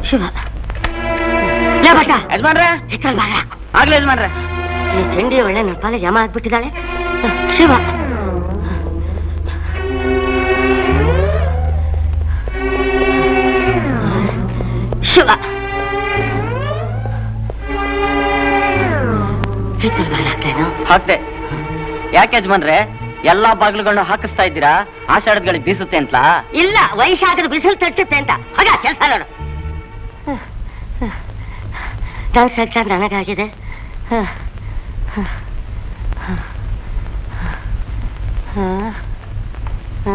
ಶಿವ ಲೇ ಭಟ್ಟ ಯಜಮಾನ್ರೆ ಇಷ್ಟಲ್ಲಿ ಬಾಗ ಹಾಕು ಆಗ್ಲಿ ಯಜಮಾನ್ರೆ ಈ ಚಂಡಿ ಒಳ್ಳೆ ನನ್ನ ಪಾಲೆ ಜಮಾ ಆಗ್ಬಿಟ್ಟಿದ್ದಾಳೆ ಹ, ಶಿವ ಶಿವ ಹಿತ್ತಲ್ ಬಾಲ ಹಾಕ್ಲೇನು ಹಾಕ್ದೆ ಯಾಕೆ ಯಜಮಾನ್ರೆ ಎಲ್ಲಾ ಬಾಗಿಲುಗಳನ್ನ ಹಾಕಿಸ್ತಾ ಇದ್ದೀರಾ ಆಷಾಢಗಳಿಗೆ ಬೀಸುತ್ತೆ ಅಂತಲಾ ಇಲ್ಲ ವೈಶಾಖದ ಬಿಸಿಲು ತಟ್ಟುತ್ತೆ ಅಂತ ಹೋಗ ಕೆಲಸ ನೋಡು ನನ್ನ ಸರ್ಕಾರ ನನಗಾಗಿದೆ ಹ, ಹ, ಹ, ಹ, ಹ.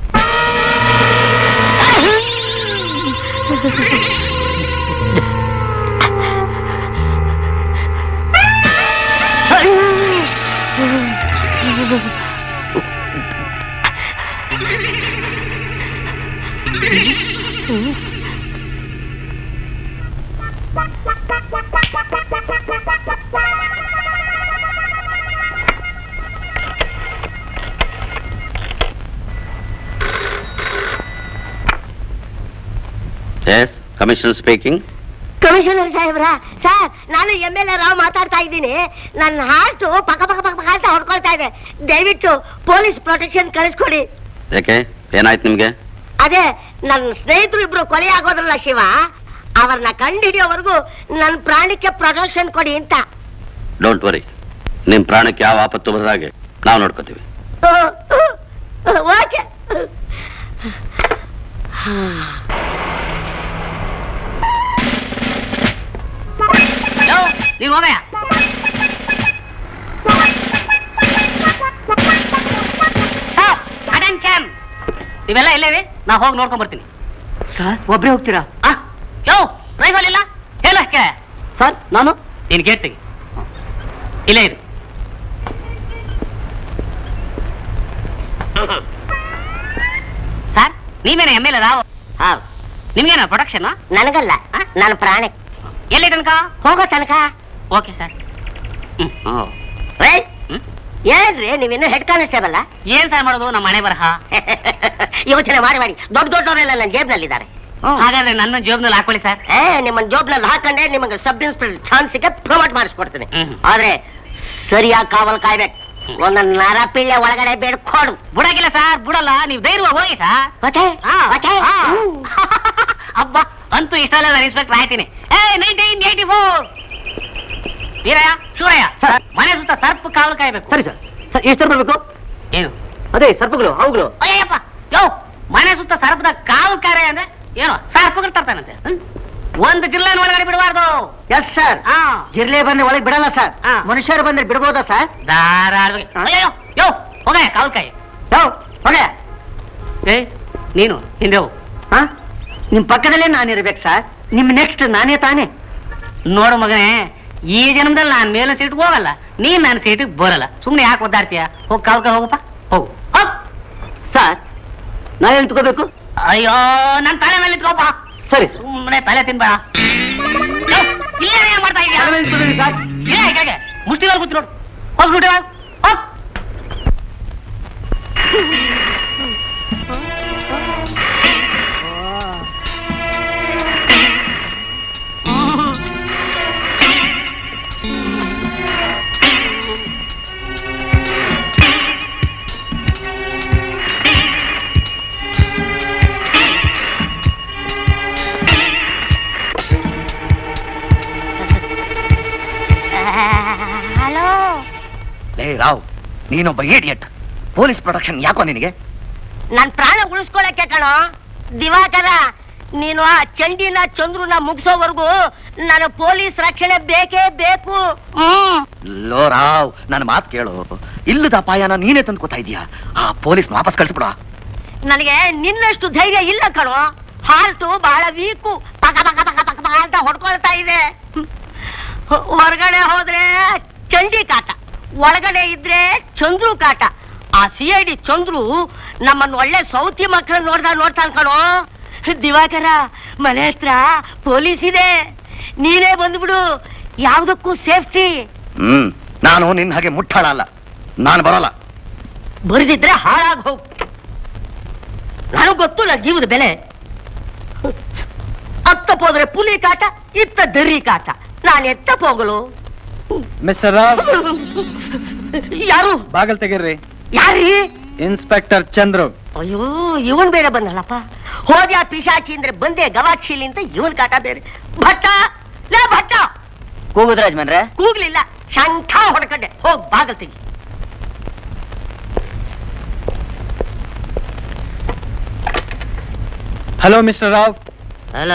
ಎಸ್ ಕಮಿಷನರ್ ಸ್ಪೀಕಿಂಗ್ ಕಮಿಷನರ್ ಸಾಹೇಬ್ರ ಸರ್ ನಾನು ಎಮ್ ಎಲ್ ಎ ರಾವ್ ಮಾತಾಡ್ತಾ ಇದ್ದೀನಿ ನನ್ನ ಹಾರ್ಟು ಪಕ್ಕ ಪಕ್ಕ ಪಕ್ಕ ಪಕ್ಕ ಅಂತ ಹೊಡ್ಕೊಳ್ತಾ ಇದೆ ದಯವಿಟ್ಟು ಪೊಲೀಸ್ ಪ್ರೊಟೆಕ್ಷನ್ ಕಳಿಸ್ಕೊಡಿ ಯಾಕೆ ಏನಾಯ್ತು ನಿಮ್ಗೆ ಅದೇ ನನ್ನ ಸ್ನೇಹಿತರು ಇಬ್ರು ಕೊಲೆ ಆಗೋದ್ರಲ್ಲ ಶಿವ ಅವ್ರನ್ನ ಕಂಡು ಹಿಡಿಯೋವರೆಗೂ ನನ್ನ ಪ್ರಾಣಕ್ಕೆ ಪ್ರೊಟೆಕ್ಷನ್ ಕೊಡಿ ಅಂತ ಡೋಂಟ್ ವರಿ ನಿಮ್ ಪ್ರಾಣಕ್ಕೆ ಯಾವ ಆಪತ್ತು ಬರದ ಹಾಗೆ ನಾವು ನೋಡ್ಕೋತೀವಿ ಓಕೆ ನೀನ್ ಹೋಗಯ್ಯ ಅಟೆನ್ಷನ್ ಇವೆಲ್ಲ ಇಲ್ಲೇವೆ ನಾ ಹೋಗಿ ನೋಡ್ಕೊಂಡ್ ಬರ್ತೀನಿ ಸರ್ ಒಬ್ಬರೇ ಹೋಗ್ತೀರಾ ಆ, ಯೋ ರೈಫಲ್ ಇಲ್ಲ ಹೇಳಕ್ಕೆ ಸರ್ ನಾನು ನೀನ್ ಗೇಟ್ ತೆಗಿ ಇಲ್ಲೇ ಇರು ಸರ್ ನೀವೇನ ಎಮ್ ಎಲ್ ರಾವ್ ಹೌದು ನಿಮ್ಗೇನ ಪ್ರೊಡಕ್ಷನ್ ನನಗಲ್ಲ ನನ್ನ ಪ್ರಾಣಕ್ಕೆ ಎಲ್ಲಿ ತನಕ ಹೋಗೋ ತನಕ ಓಕೆ ಸರ್ ಹ್ಮ್ ರೇ ಹ್ಮ್? ಏನ್ರಿ ನೀವಿನ್ನೂ ಹೆಡ್ ಕಾನಿಸ್ಟೇಬಲ್ ಏನ್ ಸರ್ ಮಾಡೋದು ನಮ್ಮ ಮನೆ ಬರಹ ಯೋಚನೆ ಮಾಡಿ ಮಾಡಿ ದೊಡ್ಡ ದೊಡ್ಡವರೆಲ್ಲ ನನ್ನ ಜೇಬ್ನಲ್ಲಿದ್ದಾರೆ ಹಾಗಾದ್ರೆ ನನ್ನ ಜೋಬ್ನಲ್ಲಿ ಹಾಕೊಳ್ಳಿ ಸರ್ ಏ ನಿಮ್ಮನ್ನ ಜೋಬ್ನಲ್ಲಿ ಹಾಕೊಂಡೆ ನಿಮಗೆ ಸಬ್ ಇನ್ಸ್ಪೆಕ್ಟರ್ ಚಾನ್ಸಿಗೆ ಪ್ರಮೋಟ್ ಮಾಡಿಸ್ಕೊಡ್ತೀನಿ ಹ್ಮ್. ಆದ್ರೆ ಸರಿಯಾಗಿ ಕಾವಲ್ ಕಾಯ್ಬೇಕು ಒಂದೊಂದು ನರ ಪಿಳ್ಳೆ ಒಳಗಡೆ ಬೇಡ್ಕೊಡು ಬಿಡಾಕಿಲ್ಲ ಸರ್ ಬಿಡಲ್ಲ ನೀವು ಧೈರ್ಯವಾಗಿ ಹೋಗಿ ಸರ್ ಮತ್ತೆ ಹಾ, ಮತ್ತೆ ಹಾ. ಹ್ಮ್. ಅಬ್ಬಾ ಅಂತೂ ಇಷ್ಟಲ್ಲ ನಾನು ಇನ್ಸ್ಪೆಕ್ಟರ್ ಆಯ್ತೀನಿ ಏ nineteen eighty four Veerayya Shivarayya sir. ಮನೆ ಸುತ್ತ ಸರ್ಪ ಕಾವಲು ಕಾಯ್ಬೇಕು ಸರಿ ಸರ್ ಸರ್ ಎಷ್ಟು ಬರಬೇಕು ಏನು ಅದೇ ಸರ್ಪಗಳು ಅವುಗಳು ಅಯ್ಯಪ್ಪ ಯೋ ಮನೆ ಸುತ್ತ ಸರ್ಪದ ಕಾವಲು ಕಾರ್ಯ ಅಂದ್ರೆ ಏನು ಸರ್ಪಗಳು ತರ್ತಾನಂತೆ ಹ್ಮ್? ಒಂದು ಜಿಲ್ಲೆನ ಒಳಗಡೆ ಬಿಡಬಾರ್ದು ಎಸ್ ಸರ್ ಹಾ ಜಿರ್ಲೆ ಬಂದ್ರೆ ಒಳಗೆ ಬಿಡಲ್ಲ ಸರ್ ಹಾ. ಮನುಷ್ಯರು ಬಂದ್ರೆ ಬಿಡ್ಬೋದಾ ಸರ್ ಧಾರಾಳವಾಗಿ ಅಯ್ಯೋ ಯೋ ಹೋಗ ಕಾವಲು ಕಾಯಿ ಯಾವ ಹೋಗೆ ಏ ನೀನು ಹಿಂದೆ ಹೋಗು ಹಾ ನಿಮ್ ಪಕ್ಕದಲ್ಲೇ ನಾನಿರ್ಬೇಕು ಸರ್ ನಿಮ್ ನೆಕ್ಸ್ಟ್ ನಾನೇ ತಾನೇ ನೋಡು ಮಗನೇ ಈ ಜನ್ಮದಲ್ಲಿ ನಾನು ಮೇಲೆ ಸೀಟ್ಗೆ ಹೋಗಲ್ಲ ನೀನ್ ನನ್ನ ಸೀಟಿಗೆ ಬರಲ್ಲ ಸುಮ್ಮನೆ ಯಾಕೆ ಒದ್ದಾಡ್ತೀಯ ಹೋಗಿ ಕಾವ್ಕ ಹೋಗಪ್ಪ ಹೋಗು ಹೋಗ್. ಸರ್ ನಾವೇನ್ ತಗೋಬೇಕು ಅಯ್ಯೋ ನನ್ನ ತಲೆ ಮೇಲೆ ಇಟ್ಕೋಪ್ಪ ಸರಿ ಸರ್ ಸುಮ್ಮನೆ ತಲೆ ತಿನ್ಬೇಡ ಯೋ, ಇಲ್ಲೇ ಏನ್ ಮಾಡ್ತಾ ಇದೀಯ ನಾವೇನ್ ತಗೋಬೇಕು ಸರ್ ಇಲ್ಲ ಹೇಗೆ ಮುಷ್ಟಿಗಳು ಕೂತು ನೋಡು ಹೋಗ್ ನೋಡಿ ಹೋಗ್ ಹಲೋ ಲೇ ರಾವ್ ನೀನೊಬ್ಬ ಇಡಿಯಟ್ ಪೊಲೀಸ್ ಪ್ರೊಟೆಕ್ಷನ್ ಯಾಕೋ ನಿನಗೆ ನನ್ ಪ್ರಾಣ ಉಳಿಸ್ಕೊಳಕ್ಕೆ ಕಣೋ ದಿವಾಕರ ನೀನು ಆ ಚಂಡಿನ ಚಂದ್ರನ ಮುಗಿಸೋವರೆಗೂ ನನ್ನ ಪೊಲೀಸ್ ರಕ್ಷಣೆ ಬೇಕೇ ಬೇಕು ಹ್ಮ್ ಲೋ ರಾವ್ ನನ್ನ ಮಾತು ಕೇಳು ಇಲ್ಲದ ಅಪಾಯನ ನೀನೇ ತಂದ್ಕೋತಾ ಇದೀಯಾ ಆ ಪೊಲೀಸ್ ವಾಪಸ್ ಕಳಿಸ್ಬಿಡ ನನಗೆ ನಿನ್ನಷ್ಟು ಧೈರ್ಯ ಇಲ್ಲ ಕಣೋ ಹಾರ್ಟು ಬಹಳ ವೀಕು ಪಕ ಪಕ ಪಕ ಪಕ ಪಕ ಅಂತ ಹೊಡ್ಕೊಳ್ತಾ ಇದೆ ಹೊರಗಡೆ ಹೋದ್ರೆ ಚಂಡಿ ಕಾಟ ಒಳಗಡೆ ಇದ್ರೆ ಚಂದ್ರು ಕಾಟ ಆ ಸಿ ಐ ಡಿ ಚಂದ್ರು ನಮ್ಮನ್ನ ಒಳ್ಳೆ ಸೌತಿ ಮಕ್ಕಳು ನೋಡ್ದ ನೋಡ್ತಾನ್ ಕಣೋ ದಿವಾಕರ ಮನೆ ಹತ್ರ ಪೊಲೀಸ್ ಇದೆ ನೀನೇ ಬಂದ್ಬಿಡು ಯಾವ್ದಕ್ಕೂ ಸೇಫ್ಟಿ ಹ್ಮ್ ನಾನು ನಿನ್ನ ಹಾಗೆ ಮುಟ್ಟಾಳ ಅಲ್ಲ ನಾನು ಬರೋಲ್ಲ ಬರೆದಿದ್ರೆ ಹಾಳಾಗಿ ಹೋಗು ನನಗ್ ಗೊತ್ತು ನನ್ನ ಜೀವದ ಬೆಲೆ ಅತ್ತ ಹೋದ್ರೆ ಪುಲಿ ಕಾಟ ಇತ್ತ ದರಿ ಕಾಟ ನಾನು ಎತ್ತ ಹೋಗಲು ಮಿಸ್ಟರ್ ರಾವ್ ಯಾರು ಬಾಗಲ್ ತೆಗೀರ್ರಿ ಯಾರೀ ಇನ್ಸ್ಪೆಕ್ಟರ್ ಚಂದ್ರು ಅಯ್ಯೋ ಇವನ್ ಬೇರೆ ಬಂದಲ್ಲಪ್ಪ ಹೋದ್ಯಾ ಪಿಶಾಚಿ ಅಂದ್ರೆ ಬಂದೆ ಗವಾಕ್ಷಿಲಿ ಅಂತ ಇವನ್ ಕಾಟ ಬೇರೆ ಭಟ್ಟ ಲೇ ಭಟ್ಟ ಕೂಗುದ್ರ ಯಜಮಾನ್ರೆ ಕೂಗ್ಲಿಲ್ಲ ಶಂಖ ಹೊಡ್ಕೊಂಡೆ ಹೋಗ್ ಬಾಗಲ್ ತೆಗಿ ಹಲೋ ಮಿಸ್ಟರ್ ರಾವ್ ಅಲ್ಲ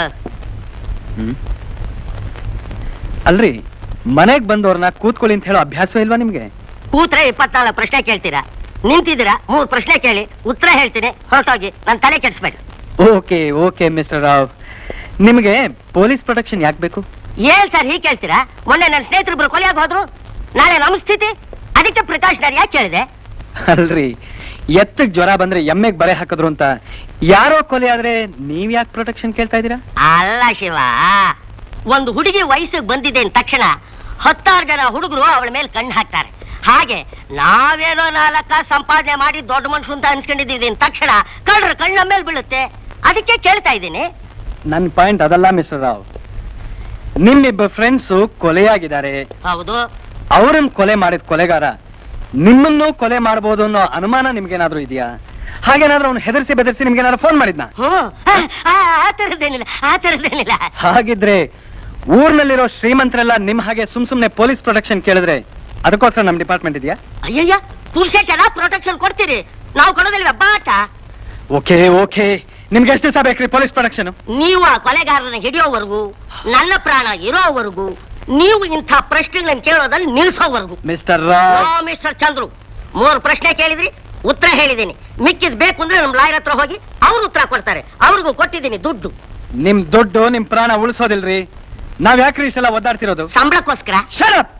ಅಲ್ರಿ ಮನೆಗ್ ಬಂದವ್ರನ್ನ ಕೂತ್ಕೊಳ್ಳಿ ಅಂತ ಹೇಳೋ ಅಭ್ಯಾಸ ಇಲ್ವಾ ನಿಮ್ಗೆ ಕೂತ್ರೆ ಇಪ್ಪತ್ನಾಲ್ಕು ಪ್ರಶ್ನೆ ಕೇಳ್ತೀರಾ ನಿಂತಿದ್ದೀರಾ ಮೂರ್ ಪ್ರಶ್ನೆ ಕೇಳಿ ಉತ್ತರ ಹೇಳ್ತೀನಿ ಹೊರಟೋಗಿ ನನ್ ತಲೆ ಕೆಡಿಸ್ಬೇಡಿ ಓಕೆ ಓಕೆ ಮಿಸ್ಟರ್ ರಾವ್ ನಿಮ್ಗೆ ಪೊಲೀಸ್ ಪ್ರೊಟೆಕ್ಷನ್ ಯಾಕೆ ಬೇಕು ಏನ್ ಸರ್ ಹೀಗೆ ಕೇಳ್ತೀರಾ ಮೊನ್ನೆ ನನ್ನ ಸ್ನೇಹಿತರಿಬ್ರು ಕೊಲೆಯಾಗಿ ಹೋದ್ರು ನಾಳೆ ನಮ್ಮ ಸ್ಥಿತಿ ಅದಕ್ಕೆ ಪ್ರಿಕಾಷನರಿ ಯಾಕೆ ಕೇಳಿದೆ ಅಲ್ರಿ ಎತ್ತಕ್ ಜ್ವರ ಬಂದ್ರೆ ಎಮ್ಮೆಗ್ ಬರೆ ಹಾಕಿದ್ರು ಅಂತ ಯಾರೋ ಕೊಲೆ ಆದ್ರೆ ನೀವ್ ಯಾಕೆ ಪ್ರೊಟೆಕ್ಷನ್ ಕೇಳ್ತಾ ಇದೀರಾ ಅಲ್ಲ ಶಿವ ಒಂದು ಹುಡುಗಿ ವಯಸ್ಸಿಗೆ ಬಂದಿದೆ ಅಂದ ತಕ್ಷಣ ಹತ್ತಾರು ಜನ ಹುಡುಗರು ಅವಳ ಮೇಲೆ ಕಣ್ಣು ಹಾಕ್ತಾರೆ ಹಾಗೆ ನಾವೇನೋ ನಾಲ್ಕ ಸಂಪಾದನೆ ಮಾಡಿ ದೊಡ್ಡ ಮನುಷ್ಯ ಅಂತ ಅನ್ಸ್ಕೊಂಡಿದ್ದೀವಿ ಅಂದ ತಕ್ಷಣ ಕಳ್ರ ಕಣ್ಣ ಮೇಲೆ ಬೀಳುತ್ತೆ ಅದಕ್ಕೆ ಕೇಳ್ತಾ ಇದ್ದೀನಿ ನನ್ ಪಾಯಿಂಟ್ ಅದಲ್ಲ ಮಿಸ್ಟರ್ ರಾವ್ ನಿಮ್ಮಿಬ್ಬ ಫ್ರೆಂಡ್ಸ್ ಕೊಲೆಯಾಗಿದ್ದಾರೆ ಹೌದು ಅವ್ರನ್ನ ಕೊಲೆ ಮಾಡಿದ ಕೊಲೆಗಾರ ನಿಮ್ಮನ್ನು ಕೊಲೆ ಮಾಡಬಹುದು ಅನ್ನೋ ಅನುಮಾನ ನಿಮ್ಗೇನಾದ್ರೂ ಇದೆಯಾ ಹಾಗೇನಾದ್ರೂ ಅವ್ನು ಹೆದರ್ಸಿ ಬೆದರ್ಸಿ ನಿಮ್ಗೇನಾದ್ರೂ ಫೋನ್ ಮಾಡಿದ್ನಾ ಹ್ಮ್ ಆ, ಆ, ಆ ಥರದ್ದೇನಿಲ್ಲ ಆ ಥರದ್ದೇನಿಲ್ಲ ಹಾಗಿದ್ರೆ ಊರ್ನಲ್ಲಿರೋ ಶ್ರೀಮಂತರೆಲ್ಲ ನಿಮ್ ಹಾಗೆ ಸುಮ್ ಸುಮ್ನೆ ಪೊಲೀಸ್ ಪ್ರೊಟೆಕ್ಷನ್ ಕೇಳಿದ್ರೆ ಅದಕ್ಕೋಸ್ಕರ ನಮ್ ಡಿಪಾರ್ಟ್ಮೆಂಟ್ ಇದೆಯಾ ಅಯ್ಯಯ್ಯ ಪುರುಷಕ್ಕೆಲ್ಲ ಪ್ರೊಟೆಕ್ಷನ್ ಕೊಡ್ತೀರಿ ನಾವು ಕೊಡೋದಿಲ್ವ ಬಾಟ ಓಕೆ ಓಕೆ ನಿಮ್ಗೆ ಎಷ್ಟು ದಿವಸ ಬೇಕ್ರಿ ಪೊಲೀಸ್ ಪ್ರೊಟೆಕ್ಷನ್ ನೀವು ಆ ಕೊಲೆಗಾರನ ಹಿಡಿಯೋವರೆಗೂ ನನ್ನ ಪ್ರಾಣ ಇರೋವರೆಗೂ ನೀವು ಇಂಥ ಪ್ರಶ್ನೆಗಳನ್ನ ಕೇಳೋದನ್ನ ನಿಲ್ಸೋವರೆಗೂ ಮಿಸ್ಟರ್ ರಾವ್ ಮಿಸ್ಟರ್ ಚಂದ್ರು ಮೂರು ಪ್ರಶ್ನೆ ಕೇಳಿದ್ರಿ ಉತ್ತರ ಹೇಳಿದ್ದೀನಿ ಮಿಕ್ಕಿದ್ ಬೇಕು ಅಂದ್ರೆ ನಮ್ ಲಾಯರ್ ಹತ್ರ ಹೋಗಿ ಅವ್ರು ಉತ್ತರ ಕೊಡ್ತಾರೆ ಅವ್ರಿಗೂ ಕೊಟ್ಟಿದ್ದೀನಿ ದುಡ್ಡು ನಿಮ್ ದುಡ್ಡು ನಿಮ್ ಪ್ರಾಣ ಉಳಿಸೋದಿಲ್ರಿ ನಾವ್ ಯಾಕ್ರಿ ಇಷ್ಟೆಲ್ಲ ಒದ್ದಾಡ್ತಿರೋದು ಸಂಬಳಕ್ಕೋಸ್ಕರ Shut up!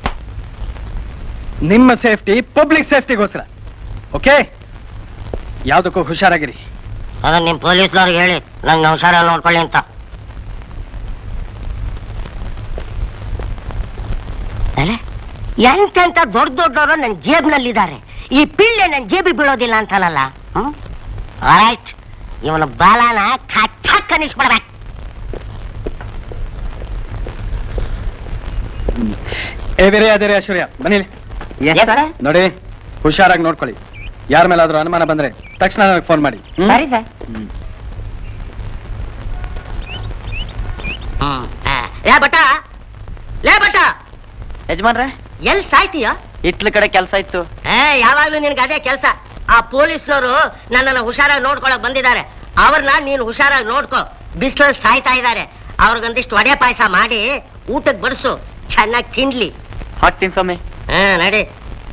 ನಿಮ್ಮ ಸೇಫ್ಟಿ ಪಬ್ಲಿಕ್ ಸೇಫ್ಟಿಗೋಸ್ಕರ ಓಕೆ ಯಾವ್ದಕ್ಕೂ ಹುಷಾರಾಗಿರಿ ಅದನ್ನ ನಿಮ್ ಪೊಲೀಸ್ನವ್ರಿಗೆ ಹೇಳಿ ನಂಗೆ ಹುಷಾರ ನೋಡ್ಕೊಳ್ಳಿ ಅಂತ ಅಲೆ ಎಂತೆಂತ ದೊಡ್ಡ ದೊಡ್ಡವರು ನನ್ನ ಜೇಬ್ನಲ್ಲಿದ್ದಾರೆ ಈ ಪಿಳ್ಳೆ ನನ್ನ ಜೇಬಿ ಬೀಳೋದಿಲ್ಲ ಅಂತಾನಲ್ಲ ಹ್ಮ್ ರೈಟ್ ಇವನ ಬಾಲನ ಕಚ್ಚಕ್ ಕನಿಸ್ಬಿಡ್ಬೇಕು ಏ ಬೇರೆ ಅದೇ ಐಶ್ವರ್ಯ ಬನ್ನಿ ಏನ್ ಸರ್? ನೋಡಿ ಹುಷಾರಾಗಿ ನೋಡ್ಕೊಳ್ಳಿ ಯಾರ ಮೇಲಾದ್ರೂ ಅನುಮಾನ ಬಂದ್ರೆ ತಕ್ಷಣ ನನಗೆ ಫೋನ್ ಮಾಡಿ ಹ್ಮ್? ಸರಿ ಸರ್ ಹ್ಮ್. ಹ್ಮ್ ಆ, ಲೇ ಬಟ ಲೇ ಬಟ ಯಜಮಾನ್ರೆ ಎಲ್ ಸಾಯ್ತೀಯ ಇಟ್ಲ ಕಡೆ ಕೆಲಸ ಇತ್ತು ಏ ಯಾವಾಗ್ಲೂ ನಿನ್ಗೆ ಅದೇ ಕೆಲಸ ಆ ಪೊಲೀಸ್ನವರು ನನ್ನನ್ನ ಹುಷಾರಾಗಿ ನೋಡ್ಕೊಳಕ್ ಬಂದಿದ್ದಾರೆ ಅವ್ರನ್ನ ನೀನು ಹುಷಾರಾಗಿ ನೋಡ್ಕೊ ಬಿಸಿಲಲ್ಲಿ ಸಾಯ್ತಾ ಇದ್ದಾರೆ ಅವ್ರಿಗೊಂದಿಷ್ಟು ವಡೆ ಪಾಯಸ ಮಾಡಿ ಊಟಕ್ಕೆ ಬಡಿಸು ಚೆನ್ನಾಗಿ ತಿನ್ಲಿ ಹಾಕ್ತೀನಿ ಸ್ವಾಮಿ ಹಾ ನಡಿ